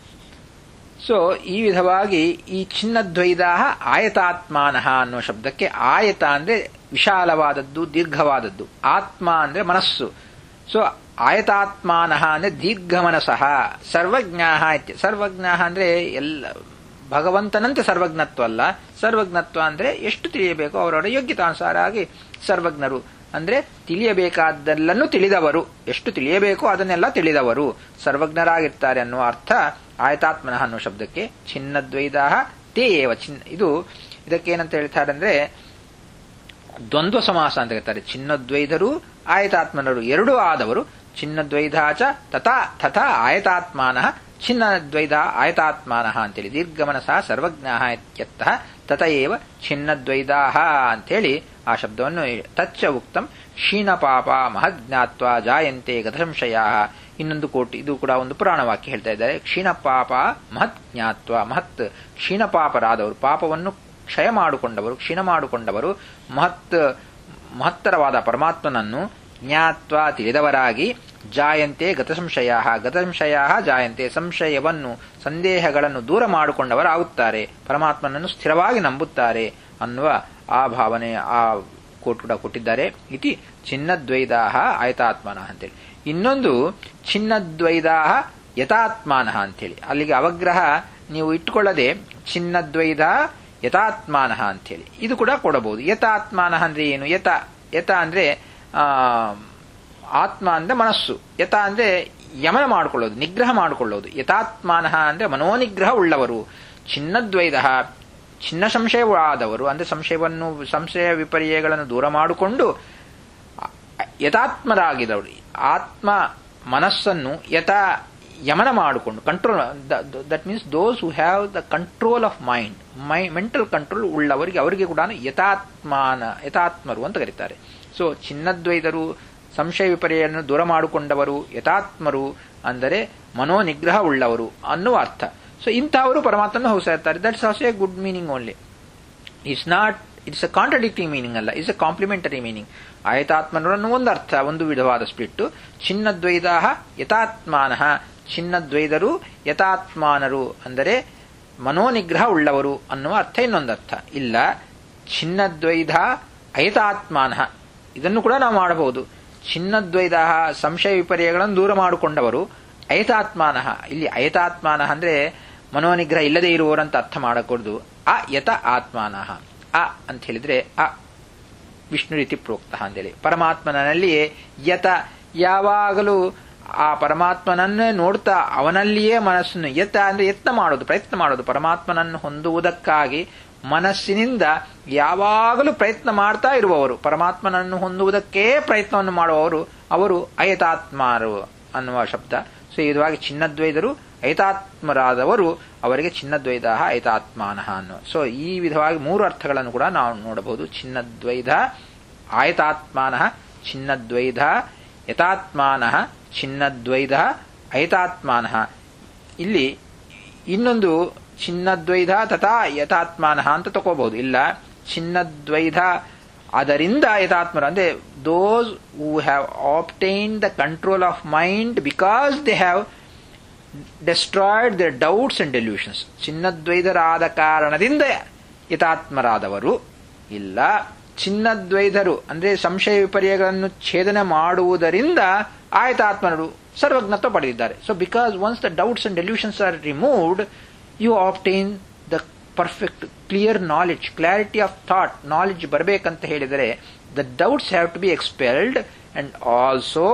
So ಈ ವಿಧವಾಗಿ ಈ ಚಿನ್ನದ್ವೈದಾಹ ಆಯತಾತ್ಮಾನಃ ಅನ್ನುವ ಶಬ್ದಕ್ಕೆ ಆಯತ ಅಂದ್ರೆ ವಿಶಾಲವಾದದ್ದು ದೀರ್ಘವಾದದ್ದು ಆತ್ಮ ಅಂದ್ರೆ ಮನಸ್ಸು ಸೊ ಆಯತಾತ್ಮಾನಃ ಅಂದ್ರೆ ದೀರ್ಘ ಮನಸಃ ಸರ್ವಜ್ಞ ಸರ್ವಜ್ಞ ಅಂದ್ರೆ ಎಲ್ಲ ಭಗವಂತನಂತೆ ಸರ್ವಜ್ಞತ್ವ ಅಲ್ಲ ಸರ್ವಜ್ಞತ್ವ ಅಂದ್ರೆ ಎಷ್ಟು ತಿಳಿಯಬೇಕು ಅವರವರ ಯೋಗ್ಯತಾನುಸಾರ ಆಗಿ ಸರ್ವಜ್ಞರು ಅಂದ್ರೆ ತಿಳಿಯಬೇಕಾದ್ದೆಲ್ಲನ್ನು ತಿಳಿದವರು ಎಷ್ಟು ತಿಳಿಯಬೇಕೋ ಅದನ್ನೆಲ್ಲ ತಿಳಿದವರು ಸರ್ವಜ್ಞರಾಗಿರ್ತಾರೆ ಅನ್ನುವ ಅರ್ಥ ಆಯತಾತ್ಮನಃ ಅನ್ನುವ ಶಬ್ದಕ್ಕೆ ಚಿನ್ನದ್ವೈದಾಹ ತೇ ಏವ ಚಿನ್ನ ಇದು ಇದಕ್ಕೇನಂತ ಹೇಳ್ತಾರೆ ಅಂದ್ರೆ ದ್ವಂದ್ವ ಸಮಾಸ ಅಂತ ಹೇಳ್ತಾರೆ ಚಿನ್ನದ್ವೈದರು ಆಯತಾತ್ಮನರು ಎರಡೂ ಆದವರು ಚಿನ್ನದ್ವೈಧಾಚ ತಥಾ ತಥಾ ಆಯತಾತ್ಮಾನಃ ಚಿನ್ನದ್ವೈಧ ಆಯತಾತ್ಮಾನಃ ಅಂತೇಳಿ ದೀರ್ಘಮನಸ ಸರ್ವಜ್ಞ ಇತ್ಯರ್ಥಃ ತತ ಏವ ಚಿನ್ನದ್ವೈದಾಹ ಅಂತೇಳಿ ಆ ಶಬ್ದವನ್ನು ತಚ್ಚ ಉಕ್ತಂ ಕ್ಷೀಣಪಾಪ ಮಹಜ್ಞಾತ್ವ ಜಾಯಂತೆ ಗತಸಂಶಯ ಇನ್ನೊಂದು ಕೋಟಿ ಇದು ಕೂಡ ಒಂದು ಪುರಾಣ ವಾಕ್ಯ ಹೇಳ್ತಾ ಇದ್ದಾರೆ ಕ್ಷೀಣಪಾಪ ಮಹತ್ ಜ್ಞಾತ್ವ ಮಹತ್ ಕ್ಷೀಣಪಾಪರಾದವರು ಪಾಪವನ್ನು ಕ್ಷಯ ಮಾಡಿಕೊಂಡವರು ಕ್ಷೀಣ ಮಾಡಿಕೊಂಡವರು ಮಹತ್ ಮಹತ್ತರವಾದ ಪರಮಾತ್ಮನನ್ನು ಜ್ಞಾತ್ವ ತಿಳಿದವರಾಗಿ ಜಾಯಂತೆ ಗತಸಂಶಯ ಗತಸಂಶಯ ಜಾಯಂತೆ ಸಂಶಯವನ್ನು ಸಂದೇಹಗಳನ್ನು ದೂರ ಮಾಡಿಕೊಂಡವರಾಗುತ್ತಾರೆ ಪರಮಾತ್ಮನನ್ನು ಸ್ಥಿರವಾಗಿ ನಂಬುತ್ತಾರೆ ಅನ್ನುವ ಆ ಭಾವನೆ ಆ ಕೋಟ್ ಕೂಡ ಕೊಟ್ಟಿದ್ದಾರೆ ಇತಿ ಚಿನ್ನದ್ವೈದಾಹ ಆಯತಾತ್ಮನಃ ಅಂತೇಳಿ ಇನ್ನೊಂದು ಚಿನ್ನದ್ವೈದಾಹ ಯಥಾತ್ಮಾನಃ ಅಂತೇಳಿ ಅಲ್ಲಿಗೆ ಅವಗ್ರಹ ನೀವು ಇಟ್ಕೊಳ್ಳದೆ ಚಿನ್ನದ್ವೈದ ಯಥಾತ್ಮಾನಃ ಅಂತೇಳಿ ಇದು ಕೂಡ ಕೊಡಬಹುದು ಯಥಾತ್ಮಾನಃ ಅಂದ್ರೆ ಏನು ಯಥ ಯಥ ಅಂದ್ರೆ ಆ, ಆತ್ಮ ಅಂದ್ರೆ ಮನಸ್ಸು ಯಥ ಅಂದ್ರೆ ಯಮನ ಮಾಡಿಕೊಳ್ಳೋದು ನಿಗ್ರಹ ಮಾಡಿಕೊಳ್ಳೋದು ಯಥಾತ್ಮಾನಃ ಅಂದ್ರೆ ಮನೋನಿಗ್ರಹ ಉಳ್ಳವರು ಚಿನ್ನದ್ವೈದ ಚಿನ್ನ ಸಂಶಯವಾದವರು ಅಂದ್ರೆ ಸಂಶಯವನ್ನು ಸಂಶಯ ವಿಪರ್ಯಗಳನ್ನು ದೂರ ಮಾಡಿಕೊಂಡು ಯಥಾತ್ಮರಾಗಿದವರು ಆತ್ಮ ಮನಸ್ಸನ್ನು ಯಥ ಯಮನ ಮಾಡಿಕೊಂಡು control that means those who have the control of mind my mental control ಉಳ್ಳವರಿಗೆ ಅವರಿಗೆ ಕೂಡ ಯಥಾತ್ಮಾನ ಯಥಾತ್ಮರು ಅಂತ ಕರೀತಾರೆ ಸೊ ಚಿನ್ನದ್ವೈದರು ಸಂಶಯ ವಿಪರ್ಯನ್ನು ದೂರ ಮಾಡಿಕೊಂಡವರು ಯಥಾತ್ಮರು ಅಂದರೆ ಮನೋನಿಗ್ರಹ ಉಳ್ಳವರು ಅನ್ನುವ ಅರ್ಥ ಸೊ ಇಂಥವರು ಪರಮಾತ್ಮನ ಹೊಸ ಇರ್ತಾರೆ that's also a good meaning only it's not it's a contradicting meaning ಅಲ್ಲ ಇಟ್ಸ್ ಅ ಕಾಂಪ್ಲಿಮೆಂಟರಿ ಮೀನಿಂಗ್ ಆಯತಾತ್ಮನರು ಅನ್ನೋ ಒಂದು ಅರ್ಥ ಒಂದು ವಿಧವಾದ ಸ್ಪ್ಲಿಟ್ಟು ಚಿನ್ನದ್ವೈದಾಹ ಯಥಾತ್ಮಾನಃ ಚಿನ್ನದ್ವೈದರು ಯಥಾತ್ಮಾನರು ಅಂದರೆ ಮನೋನಿಗ್ರಹ ಉಳ್ಳವರು ಅನ್ನುವ ಅರ್ಥ ಇನ್ನೊಂದು ಅರ್ಥ ಇಲ್ಲ ಚಿನ್ನದ್ವೈಧ ಅಯತಾತ್ಮಾನಃ ಇದನ್ನು ಕೂಡ ನಾವು ಮಾಡಬಹುದು ಚಿನ್ನದ್ವೈದ ಸಂಶಯ ವಿಪರ್ಯಗಳನ್ನು ದೂರ ಮಾಡಿಕೊಂಡವರು ಅಯತಾತ್ಮಾನಃ ಇಲ್ಲಿ ಅಯತಾತ್ಮಾನಃ ಅಂದ್ರೆ ಮನೋನಿಗ್ರಹ ಇಲ್ಲದೆ ಇರುವವರಂತ ಅರ್ಥ ಮಾಡಕೂಡದು ಅ ಯತ ಆತ್ಮಾನಃ ಅ ಅಂತ ಹೇಳಿದ್ರೆ ಅ ವಿಷ್ಣು ರೀತಿ ಪ್ರೋಕ್ತ ಅಂತೇಳಿ ಪರಮಾತ್ಮನಲ್ಲಿಯೇ ಯತ ಯಾವಾಗಲೂ ಆ ಪರಮಾತ್ಮನನ್ನೇ ನೋಡ್ತಾ ಅವನಲ್ಲಿಯೇ ಮನಸ್ಸನ್ನು ಯತ ಅಂದ್ರೆ ಯತ್ನ ಮಾಡೋದು ಪ್ರಯತ್ನ ಮಾಡೋದು ಪರಮಾತ್ಮನನ್ನು ಹೊಂದುವುದಕ್ಕಾಗಿ ಮನಸ್ಸಿನಿಂದ ಯಾವಾಗಲೂ ಪ್ರಯತ್ನ ಮಾಡ್ತಾ ಇರುವವರು ಪರಮಾತ್ಮನನ್ನು ಹೊಂದುವುದಕ್ಕೇ ಪ್ರಯತ್ನವನ್ನು ಮಾಡುವವರು ಅವರು ಅಯತಾತ್ಮರು ಅನ್ನುವ ಶಬ್ದ ಸೊ ಇದುವಾಗಿ ಚಿನ್ನದ್ವೈದರು ಐತಾತ್ಮರಾದವರು ಅವರಿಗೆ ಚಿನ್ನದ್ವೈದ ಐತಾತ್ಮಾನಃ ಅನ್ನೋ ಸೊ ಈ ವಿಧವಾಗಿ ಮೂರು ಅರ್ಥಗಳನ್ನು ಕೂಡ ನಾವು ನೋಡಬಹುದು ಚಿನ್ನದ್ವೈಧ ಆಯತಾತ್ಮಾನಃ ಚಿನ್ನದ್ವೈಧ ಯಥಾತ್ಮಾನಃ ಚಿನ್ನದ್ವೈಧ ಐತಾತ್ಮಾನಃ ಇಲ್ಲಿ ಇನ್ನೊಂದು ಚಿನ್ನದ್ವೈಧ ತಥಾ ಯಥಾತ್ಮಾನಃ ಅಂತ ತಗೋಬಹುದು ಇಲ್ಲ ಚಿನ್ನದ್ವೈಧ ಅದರಿಂದ ಯಥಾತ್ಮರು ಅಂದ್ರೆ those who have obtain the control of mind because they have destroyed the doubts and delusions ಚಿನ್ನದ್ವೈದರಾದ ಕಾರಣದಿಂದ ಯಥಾತ್ಮರಾದವರು ಇಲ್ಲ ಚಿನ್ನದ್ವೈದರು ಅಂದ್ರೆ ಸಂಶಯ ವಿಪರ್ಯಗಳನ್ನು ಛೇದನ ಮಾಡುವುದರಿಂದ ಆಯತಾತ್ಮರು ಸರ್ವಜ್ಞತ್ವ ಪಡೆದಿದ್ದಾರೆ so because once the doubts and delusions are removed you obtain the perfect clear knowledge clarity of thought knowledge ಬರಬೇಕಂತ ಹೇಳಿದರೆ the doubts have to be expelled and also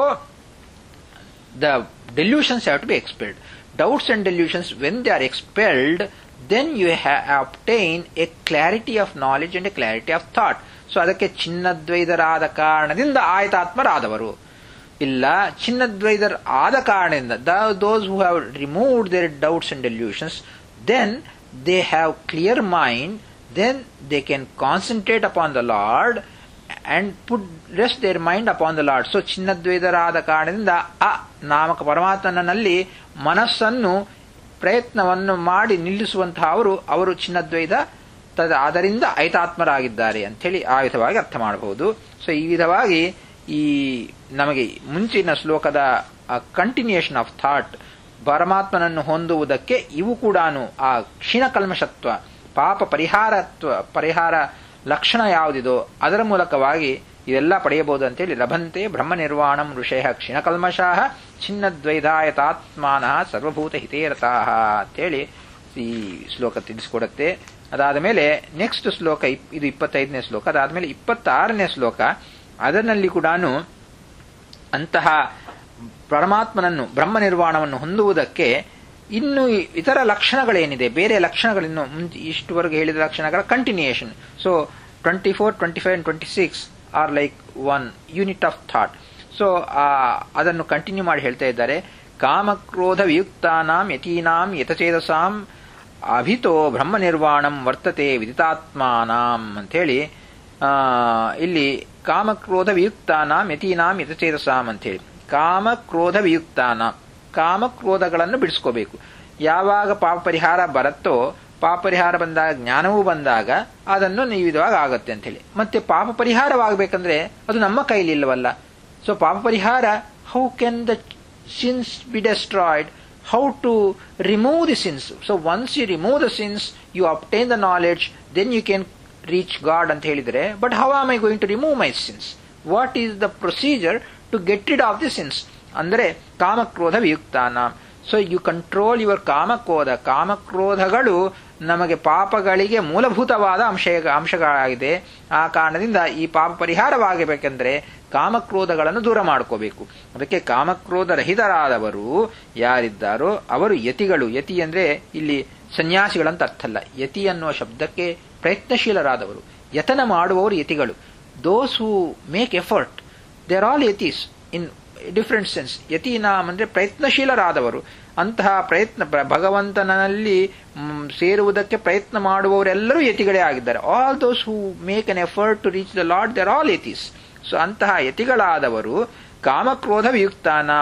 the delusions have to be expelled. Doubts and delusions, when they are expelled, then you ha- obtain a clarity of knowledge and a clarity of thought. So ಅದಕ್ಕೆ ಚಿನ್ನದ್ವೈದರಾದ ಕಾರಣದಿಂದ ಆಯತಾತ್ಮರಾದವರು ಇಲ್ಲ ಚಿನ್ನದ್ವೈದರ್ ಆದ ಕಾರಣದಿಂದ those who have removed their doubts and delusions then they have clear mind then they can concentrate upon the Lord and put rest their mind upon the Lord so ಚಿನ್ನದ್ವೈತರಾದ ಕಾರಣದಿಂದ ಅ ನಾಮಕ ಪರಮಾತ್ಮನಲ್ಲಿ ಮನಸ್ಸನ್ನು ಪ್ರಯತ್ನವನ್ನು ಮಾಡಿ ನಿಲ್ಲಿಸುವಂತಹ ಅವರು ಅವರು ಚಿನ್ನದ್ವೈತ ತದ ಅದರಿಂದ ಐತಾತ್ಮರಾಗಿದ್ದಾರೆ ಅಂಥೇಳಿ ಆ ವಿಧವಾಗಿ ಅರ್ಥ ಮಾಡಬಹುದು ಸೊ ಈ ವಿಧವಾಗಿ ಈ ನಮಗೆ ಮುಂಚಿನ ಶ್ಲೋಕದ ಕಂಟಿನ್ಯೂಯೇಷನ್ ಆಫ್ ಥಾಟ್ ಪರಮಾತ್ಮನನ್ನು ಹೊಂದುವುದಕ್ಕೆ ಇವು ಕೂಡ ಆ ಕ್ಷೀಣ ಕಲ್ಮಶತ್ವ ಪಾಪ ಪರಿಹಾರತ್ವ ಪರಿಹಾರ ಲಕ್ಷಣ ಯಾವುದಿದೋ ಅದರ ಮೂಲಕವಾಗಿ ಇದೆಲ್ಲ ಪಡೆಯಬಹುದು ಅಂತೇಳಿ ಲಭಂತೆ ಬ್ರಹ್ಮ ನಿರ್ವಾಣಂ ಋಷಯ ಕ್ಷೀಣಕಲ್ಮಷಾಹ ಛಿನ್ನದ್ವೈಧಾಯತಾತ್ಮಾನ ಸರ್ವಭೂತ ಹಿತೇರತಾಹ ಅಂತೇಳಿ ಈ ಶ್ಲೋಕ ತಿಳಿಸಿಕೊಡುತ್ತೆ ಅದಾದ ಮೇಲೆ ನೆಕ್ಸ್ಟ್ ಶ್ಲೋಕ ಇದು ಇಪ್ಪತ್ತೈದನೇ ಶ್ಲೋಕ ಅದಾದ ಮೇಲೆ ಇಪ್ಪತ್ತಾರನೇ ಶ್ಲೋಕ ಅದರಲ್ಲಿ ಕೂಡ ಅಂತಹ ಪರಮಾತ್ಮನನ್ನು ಬ್ರಹ್ಮ ನಿರ್ವಾಣವನ್ನು ಹೊಂದುವುದಕ್ಕೆ ಇನ್ನು ಇತರ ಲಕ್ಷಣಗಳೇನಿದೆ ಬೇರೆ ಲಕ್ಷಣಗಳಿನ್ನು ಮುಂಚೆ ಇಷ್ಟುವರೆಗೆ ಹೇಳಿದ ಲಕ್ಷಣಗಳ continuation so twenty four twenty five twenty six are like one unit of thought so ಅದನ್ನು ಕಂಟಿನ್ಯೂ ಮಾಡಿ ಹೇಳ್ತಾ ಇದ್ದಾರೆ ಕಾಮಕ್ರೋಧ ವಿಯುಕ್ತಾನಾಂ ಯತೀನಾಂ ಯತಚೇತಸಾಂ ಅಭಿತೋ ಬ್ರಹ್ಮ ನಿರ್ವಾಣಂ ವರ್ತತೆ ವಿದಿತಾತ್ಮಾನಾಂ ಅಂಥೇಳಿ ಇಲ್ಲಿ ಕಾಮಕ್ರೋಧ ವಿಯುಕ್ತಾನಾಂ ಯತೀನಾಂ ಯತಚೇತಸಾಂ ಅಂಥೇಳಿ ಕಾಮಕ್ರೋಧ ವಿಯುಕ್ತಾನಾಂ ಕಾಮಕ್ರೋಧಗಳನ್ನು ಬಿಡಿಸ್ಕೋಬೇಕು ಯಾವಾಗ ಪಾಪ ಪರಿಹಾರ ಬರುತ್ತೋ ಪಾಪ ಪರಿಹಾರ ಬಂದಾಗ ಜ್ಞಾನವೂ ಬಂದಾಗ ಅದನ್ನು ನೀವು ವಿಧವಾಗಿ ಆಗತ್ತೆ ಅಂತೇಳಿ ಮತ್ತೆ ಪಾಪ ಪರಿಹಾರವಾಗಬೇಕಂದ್ರೆ ಅದು ನಮ್ಮ ಕೈಲಿ ಇಲ್ಲವಲ್ಲ ಸೊ ಪಾಪ ಪರಿಹಾರ how can the sins be destroyed how to remove the sins so once you remove the sins you obtain the knowledge then you can reach God ಅಂತ ಹೇಳಿದರೆ but how am I going to remove my sins what is the procedure to get rid of the sins ಅಂದರೆ ಕಾಮಕ್ರೋಧ ವಿಯುಕ್ತಾನ ಸೊ ಯು ಕಂಟ್ರೋಲ್ ಯುವರ್ ಕಾಮಕ್ರೋಧ ಕಾಮಕ್ರೋಧಗಳು ನಮಗೆ ಪಾಪಗಳಿಗೆ ಮೂಲಭೂತವಾದ ಅಂಶ ಅಂಶಗಳಾಗಿದೆ ಆ ಕಾರಣದಿಂದ ಈ ಪಾಪ ಪರಿಹಾರವಾಗಬೇಕೆಂದರೆ ಕಾಮಕ್ರೋಧಗಳನ್ನು ದೂರ ಮಾಡ್ಕೋಬೇಕು ಅದಕ್ಕೆ ಕಾಮಕ್ರೋಧ ರಹಿತರಾದವರು ಯಾರಿದ್ದಾರೋ ಅವರು ಯತಿಗಳು ಯತಿ ಅಂದ್ರೆ ಇಲ್ಲಿ ಸನ್ಯಾಸಿಗಳಂತ ಅರ್ಥ ಅಲ್ಲ ಯತಿ ಅನ್ನುವ ಶಬ್ದಕ್ಕೆ ಪ್ರಯತ್ನಶೀಲರಾದವರು ಯತನ ಮಾಡುವವರು ಯತಿಗಳು those who make effort they are all ಯತೀಸ್ ಇನ್ ಡಿಫರೆಂಟ್ ಸೆನ್ಸ್ ಯತೀನಾಮ್ ಅಂದ್ರೆ ಪ್ರಯತ್ನಶೀಲರಾದವರು ಅಂತಹ ಪ್ರಯತ್ನ ಭಗವಂತನಲ್ಲಿ ಸೇರುವುದಕ್ಕೆ ಪ್ರಯತ್ನ ಮಾಡುವವರೆಲ್ಲರೂ ಯತಿಗಳೇ ಆಗಿದ್ದಾರೆ all those who make an effort to reach the Lord they are ಯತೀಸ್ ಸೊ ಅಂತಹ ಯತಿಗಳಾದವರು ಕಾಮಕ್ರೋಧ ವಿಯುಕ್ತಾನ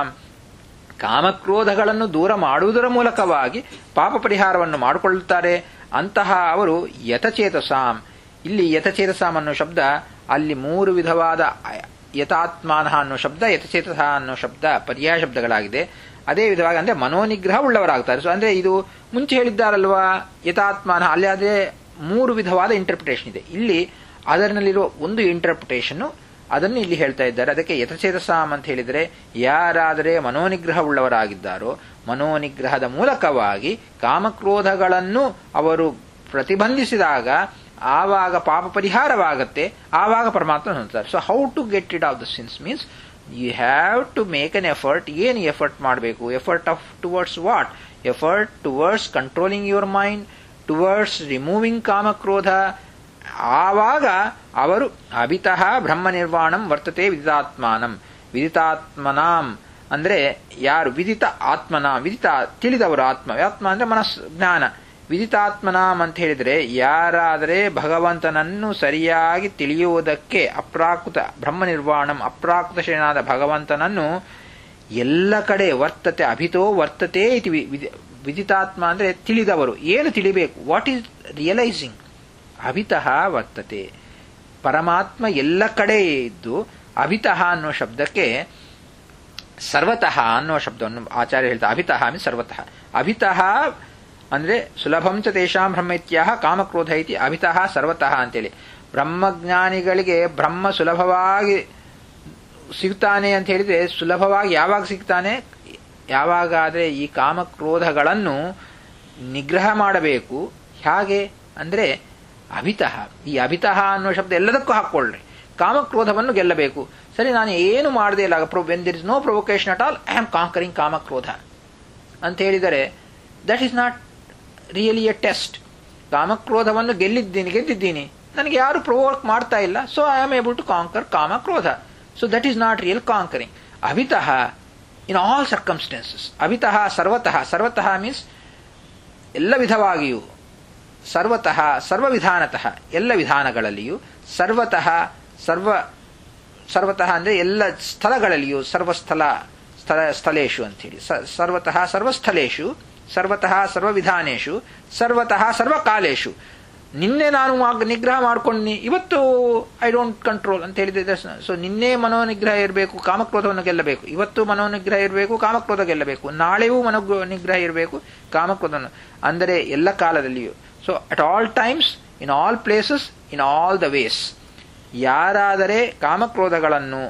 ಕಾಮಕ್ರೋಧಗಳನ್ನು ದೂರ ಮಾಡುವುದರ ಮೂಲಕವಾಗಿ ಪಾಪ ಪರಿಹಾರವನ್ನು ಮಾಡಿಕೊಳ್ಳುತ್ತಾರೆ ಅಂತಹ ಅವರು ಯಥಚೇತಸಾಂ ಇಲ್ಲಿ ಯಥಚೇತಸಾಂ ಅನ್ನೋ ಶಬ್ದ ಅಲ್ಲಿ ಮೂರು ವಿಧವಾದ ಯಥಾತ್ಮಾನ ಅನ್ನೋ ಶಬ್ದ ಯಥಚೇತಸ ಅನ್ನೋ ಶಬ್ದ ಪರ್ಯಾಯ ಶಬ್ದಗಳಾಗಿದೆ ಅದೇ ವಿಧವಾಗಿ ಅಂದ್ರೆ ಮನೋನಿಗ್ರಹ ಉಳ್ಳವರಾಗ್ತಾರೆ ಸೊ ಅಂದ್ರೆ ಇದು ಮುಂಚೆ ಹೇಳಿದ್ದಾರಲ್ವಾ ಯಥಾತ್ಮಾನ ಅಲ್ಲಿ ಅದೇ ಮೂರು ವಿಧವಾದ ಇಂಟರ್ಪ್ರಿಟೇಷನ್ ಇದೆ ಇಲ್ಲಿ ಅದರಲ್ಲಿರುವ ಒಂದು ಇಂಟರ್ಪ್ರಿಟೇಷನ್ ಅದನ್ನು ಇಲ್ಲಿ ಹೇಳ್ತಾ ಇದ್ದಾರೆ ಅದಕ್ಕೆ ಯಥಚೇತಸಾಮ್ ಅಂತ ಹೇಳಿದರೆ ಯಾರಾದರೆ ಮನೋನಿಗ್ರಹ ಉಳ್ಳವರಾಗಿದ್ದಾರೋ ಮನೋನಿಗ್ರಹದ ಮೂಲಕವಾಗಿ ಕಾಮಕ್ರೋಧಗಳನ್ನು ಅವರು ಪ್ರತಿಬಂಧಿಸಿದಾಗ ಆವಾಗ ಪಾಪ ಪರಿಹಾರವಾಗತ್ತೆ ಆವಾಗ ಪರಮಾತ್ಮ ಹೊಂದ್ತಾರೆ so how to get rid of the sins means you have to make an effort ಏನು ಎಫರ್ಟ್ ಮಾಡಬೇಕು effort of towards what effort towards controlling your mind towards removing ಕಾಮಕ್ರೋಧ ಆವಾಗ ಅವರು ಅಭಿತಃ ಬ್ರಹ್ಮ ನಿರ್ವಾಣಂ ವರ್ತತೆ ವಿದಿತಾತ್ಮಾನಂ ವಿದಿತಾತ್ಮನಾಂ ಅಂದ್ರೆ ಯಾರು ವಿದಿತ ಆತ್ಮನ ವಿದಿತ ತಿಳಿದವರು ಆತ್ಮ ಆತ್ಮ ಅಂದ್ರೆ ಮನಸ್ ಜ್ಞಾನ ವಿದಿತಾತ್ಮನಾಮ್ ಅಂತ ಹೇಳಿದ್ರೆ ಯಾರಾದರೆ ಭಗವಂತನನ್ನು ಸರಿಯಾಗಿ ತಿಳಿಯುವುದಕ್ಕೆ ಅಪ್ರಾಕೃತ ಬ್ರಹ್ಮ ನಿರ್ವಾಣಂ ಅಪ್ರಾಕೃತ ಶರಣಾದ ಭಗವಂತನನ್ನು ಎಲ್ಲ ಕಡೆ ವರ್ತತೆ ಅಭಿತೋ ವರ್ತತೆ ಇತಿ ವಿದಿತಾತ್ಮ ಅಂದ್ರೆ ತಿಳಿದವರು ಏನು ತಿಳಿಬೇಕು ವಾಟ್ ಈಸ್ ರಿಯಲೈಸಿಂಗ್ ಅಭಿತಃ ವರ್ತತೆ ಪರಮಾತ್ಮ ಎಲ್ಲ ಕಡೆ ಇದ್ದು ಅಭಿತಃ ಅನ್ನೋ ಶಬ್ದಕ್ಕೆ ಸರ್ವತಃ ಅನ್ನೋ ಶಬ್ದವನ್ನು ಆಚಾರ್ಯ ಹೇಳ್ತಾರೆ ಅಭಿತಃ ಮೀನ್ಸ್ ಸರ್ವತಃ ಅಭಿತಃ ಅಂದ್ರೆ ಸುಲಭಂ ಚ ತೇಷಾಂ ಬ್ರಹ್ಮ ಇತ್ಯಾಹ ಕಾಮಕ್ರೋಧ ಇತಿ ಅಭಿತಃ ಸರ್ವತಃ ಅಂತೇಳಿ ಬ್ರಹ್ಮಜ್ಞಾನಿಗಳಿಗೆ ಬ್ರಹ್ಮ ಸುಲಭವಾಗಿ ಸಿಗ್ತಾನೆ ಅಂತ ಹೇಳಿದ್ರೆ ಸುಲಭವಾಗಿ ಯಾವಾಗ ಸಿಗ್ತಾನೆ ಯಾವಾಗಾದ್ರೆ ಈ ಕಾಮಕ್ರೋಧಗಳನ್ನು ನಿಗ್ರಹ ಮಾಡಬೇಕು ಹೇಗೆ ಅಂದ್ರೆ ಅಭಿತಃ ಈ ಅಭಿತಃ ಅನ್ನೋ ಶಬ್ದ ಎಲ್ಲದಕ್ಕೂ ಹಾಕೊಳ್ಳ್ರಿ ಕಾಮಕ್ರೋಧವನ್ನು ಗೆಲ್ಲಬೇಕು ಸರಿ ನಾನು ಏನು ಮಾಡದೇ ಇಲ್ಲ when there is no provocation at all I am conquering ಕಾಮಕ್ರೋಧ ಅಂತ ಹೇಳಿದರೆ that is not really a test ಕಾಮಕ್ರೋಧವನ್ನು ಗೆಲ್ಲಿದ್ದೀನಿ ಗೆದ್ದಿದ್ದೀನಿ ನನಗೆ ಯಾರು ಪ್ರೊವೋಕ್ ಮಾಡ್ತಾ ಇಲ್ಲ so I am able to conquer ಕಾಮಕ್ರೋಧ so that is not real conquering ಅಭಿತಃ ಇನ್ ಆಲ್ ಸರ್ಕಮ್ಸ್ಟೆನ್ಸಸ್ ಅಭಿತಃ ಸರ್ವತಃ ಸರ್ವತಃ ಮೀನ್ಸ್ ಎಲ್ಲ ವಿಧವಾಗಿಯೂ ಸರ್ವತಃ ಸರ್ವ ವಿಧಾನತಃ ಎಲ್ಲ ವಿಧಾನಗಳಲ್ಲಿಯೂ ಸರ್ವತಃ ಸರ್ವ ಸರ್ವತಃ ಅಂದರೆ ಎಲ್ಲ ಸ್ಥಳಗಳಲ್ಲಿಯೂ ಸರ್ವಸ್ಥಳ ಸ್ಥಳ ಸ್ಥಳೇಶು ಅಂಥೇಳಿ ಸ ಸರ್ವತಃ ಸರ್ವಸ್ಥಳೇಶು ಸರ್ವತಃ ಸರ್ವವಿಧಾನೇಶು ಸರ್ವತಃ ಸರ್ವಕಾಲೇಶು ನಿನ್ನೆ ನಾನು ಆಗ ನಿಗ್ರಹ ಮಾಡ್ಕೊಂಡು ಇವತ್ತು ಐ ಡೋಂಟ್ ಕಂಟ್ರೋಲ್ ಅಂತ ಹೇಳಿದ್ರೆ ಸೊ ನಿನ್ನೆ ಮನೋನಿಗ್ರಹ ಇರಬೇಕು ಕಾಮಕ್ರೋಧವನ್ನು ಗೆಲ್ಲಬೇಕು ಇವತ್ತು ಮನೋನಿಗ್ರಹ ಇರಬೇಕು ಕಾಮಕ್ರೋಧ ಗೆಲ್ಲಬೇಕು ನಾಳೆಯೂ ಮನೋ ನಿಗ್ರಹ ಇರಬೇಕು ಕಾಮಕ್ರೋಧವನ್ನು ಅಂದರೆ ಎಲ್ಲ ಕಾಲದಲ್ಲಿಯೂ so at all times in all places in all the ways ಯಾರಾದರೆ ಕಾಮಕ್ರೋಧಗಳನ್ನು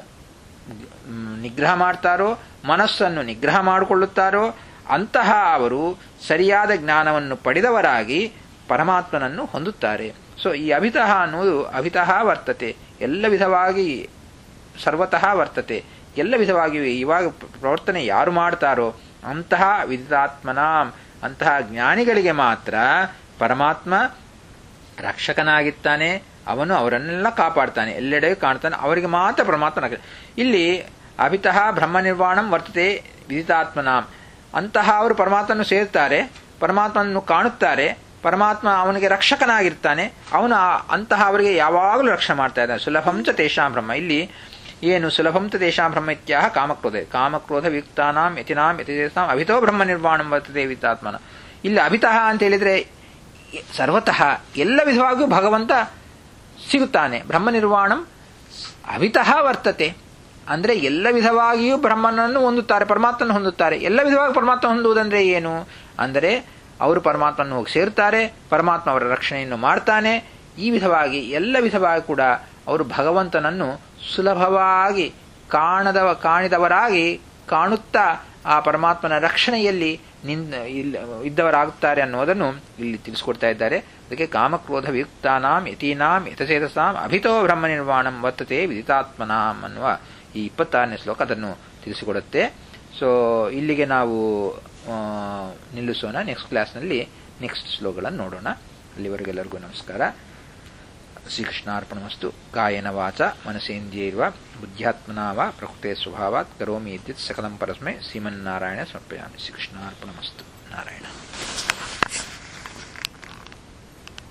ನಿಗ್ರಹ ಮಾಡ್ತಾರೋ ಮನಸ್ಸನ್ನು ನಿಗ್ರಹ ಮಾಡಿಕೊಳ್ಳುತ್ತಾರೋ ಅಂತಹ ಅವರು ಸರಿಯಾದ ಜ್ಞಾನವನ್ನು ಪಡೆದವರಾಗಿ ಪರಮಾತ್ಮನನ್ನು ಹೊಂದುತ್ತಾರೆ ಸೊ ಈ ಅಭಿತಃ ಅನ್ನುವುದು ಅಭಿತಃ ವರ್ತತೆ ಎಲ್ಲ ವಿಧವಾಗಿ ಸರ್ವತಃ ವರ್ತತೆ ಎಲ್ಲ ವಿಧವಾಗಿಯೂ ಇವಾಗ ಪ್ರವರ್ತನೆ ಯಾರು ಮಾಡ್ತಾರೋ ಅಂತಹ ವಿದಿತಾತ್ಮನ ಅಂತಹ ಜ್ಞಾನಿಗಳಿಗೆ ಮಾತ್ರ ಪರಮಾತ್ಮ ರಕ್ಷಕನಾಗಿರ್ತಾನೆ ಅವನು ಅವರನ್ನೆಲ್ಲ ಕಾಪಾಡ್ತಾನೆ ಎಲ್ಲೆಡೆ ಕಾಣ್ತಾನೆ ಅವರಿಗೆ ಮಾತ್ರ ಪರಮಾತ್ಮನ ಇಲ್ಲಿ ಅಭಿತಃ ಬ್ರಹ್ಮ ನಿರ್ವಾಣಂ ವರ್ತತೆ ವಿದಿತಾತ್ಮನಾಂ ಅಂತಹ ಅವರು ಪರಮಾತ್ಮನ್ನು ಸೇರ್ತಾರೆ ಪರಮಾತ್ಮನನ್ನು ಕಾಣುತ್ತಾರೆ ಪರಮಾತ್ಮ ಅವನಿಗೆ ರಕ್ಷಕನಾಗಿರ್ತಾನೆ ಅವನು ಅಂತಹ ಅವರಿಗೆ ಯಾವಾಗಲೂ ರಕ್ಷಣೆ ಮಾಡ್ತಾ ಇದ್ದಾನೆ ಸುಲಭಂಚ ತೇಷಾಂ ಬ್ರಹ್ಮ ಇಲ್ಲಿ ಏನು ಸುಲಭಂತ ತೇಷಾಂ ಬ್ರಹ್ಮ ಇತ್ಯಾಹ ಕಾಮಕ್ರೋಧ ಕಾಮಕ್ರೋಧ ವಿಯುಕ್ತಾನಾಂ ಯತಿನಾಂ ಯತಿದೇಶಾಂ ಅಭಿತೋ ಬ್ರಹ್ಮ ನಿರ್ವಾಣಂ ವರ್ತತೆ ವಿತಾತ್ಮನ ಇಲ್ಲಿ ಅಭಿತಃ ಅಂತ ಹೇಳಿದ್ರೆ ಸರ್ವತಃ ಎಲ್ಲ ವಿಧವಾಗಿಯೂ ಭಗವಂತ ಸಿಗುತ್ತಾನೆ ಬ್ರಹ್ಮ ನಿರ್ವಾಣಂ ಅಭಿತಃ ವರ್ತತೆ ಅಂದ್ರೆ ಎಲ್ಲ ವಿಧವಾಗಿಯೂ ಬ್ರಹ್ಮನನ್ನು ಹೊಂದುತ್ತಾರೆ ಪರಮಾತ್ಮನ ಹೊಂದುತ್ತಾರೆ ಎಲ್ಲ ವಿಧವಾಗಿ ಪರಮಾತ್ಮ ಹೊಂದುವುದಂದ್ರೆ ಏನು ಅಂದರೆ ಅವರು ಪರಮಾತ್ಮನ ಹೋಗಿ ಸೇರ್ತಾರೆ ಪರಮಾತ್ಮ ಅವರ ರಕ್ಷಣೆಯನ್ನು ಮಾಡ್ತಾನೆ ಈ ವಿಧವಾಗಿ ಎಲ್ಲ ವಿಧವಾಗಿ ಕೂಡ ಅವರು ಭಗವಂತನನ್ನು ಸುಲಭವಾಗಿ ಕಾಣದವ ಕಾಣಿದವರಾಗಿ ಕಾಣುತ್ತಾ ಆ ಪರಮಾತ್ಮನ ರಕ್ಷಣೆಯಲ್ಲಿ ನಿಂದ ಇದ್ದವರಾಗುತ್ತಾರೆ ಅನ್ನೋದನ್ನು ಇಲ್ಲಿ ತಿಳಿಸ್ಕೊಡ್ತಾ ಇದ್ದಾರೆ ಅದಕ್ಕೆ ಕಾಮಕ್ರೋಧ ವಿಯುಕ್ತಾನಾಂ ಯತೀನಾಂ ಯಥಚೇತಸಾಂ ಅಭಿತೋ ಬ್ರಹ್ಮ ನಿರ್ವಾಣಂ ವರ್ತತೆ ವಿದಿತಾತ್ಮನಾಂ ಅನ್ನುವ ಈ ಇಪ್ಪತ್ತಾರನೇ ಶ್ಲೋಕ ಅದನ್ನು ತಿಳಿಸಿಕೊಡುತ್ತೆ ಸೊ ಇಲ್ಲಿಗೆ ನಾವು ನಿಲ್ಲಿಸೋಣ ನೆಕ್ಸ್ಟ್ ಕ್ಲಾಸ್ನಲ್ಲಿ ನೆಕ್ಸ್ಟ್ ಶ್ಲೋಕಗಳನ್ನು ನೋಡೋಣ ಅಲ್ಲಿವರೆಗೆಲ್ಲರಿಗೂ ನಮಸ್ಕಾರ ಶ್ರೀಕೃಷ್ಣಾರ್ಪಣಮಸ್ತು ಕಾಯನ ವಾಚ ಮನಸೇಂದ್ರಿಯೈರ್ವ ಬುದ್ಧ್ಯಾತ್ಮನಾ ವಾ ಪ್ರಕೃತೆ ಸ್ವಭಾವಾತ್ ಕರೋಮಿ ಇದ್ದಿತ್ ಸಕಲಂ ಪರಸ್ಮೈ ಶ್ರೀಮನ್ನಾರಾಯಣ ಸಮರ್ಪಯಾಮಿ ಶ್ರೀಕೃಷ್ಣಾರ್ಪಣಮಸ್ತು ನಾರಾಯಣ